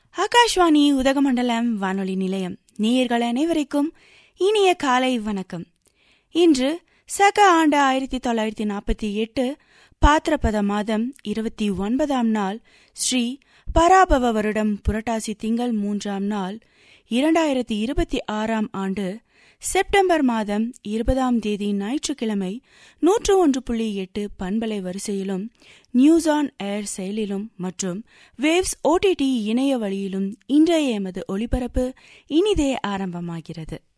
ஆகாஷ்வாணி உதகமண்டலம் வானொலி நிலையம் நேயர்கள் அனைவருக்கும் இனிய காலை வணக்கம் இன்று சக ஆண்டு ஆயிரத்தி தொள்ளாயிரத்தி நாற்பத்தி எட்டு பாத்திரபத மாதம் இருபத்தி ஒன்பதாம் நாள் ஸ்ரீ பராபவ வருடம் புரட்டாசி திங்கள் மூன்றாம் நாள் இரண்டாயிரத்தி இருபத்தி ஆறாம் ஆண்டு செப்டம்பர் மாதம் இருபதாம் தேதி ஞாயிற்றுக்கிழமை நூற்று ஒன்று புள்ளி எட்டு பண்பலை வரிசையிலும் நியூஸ் ஆன் ஏர் செயலிலும் மற்றும் வேவ்ஸ் ஓடிடி இணைய வழியிலும் இன்றைய எமது ஒளிபரப்பு இனிதே ஆரம்பமாகிறது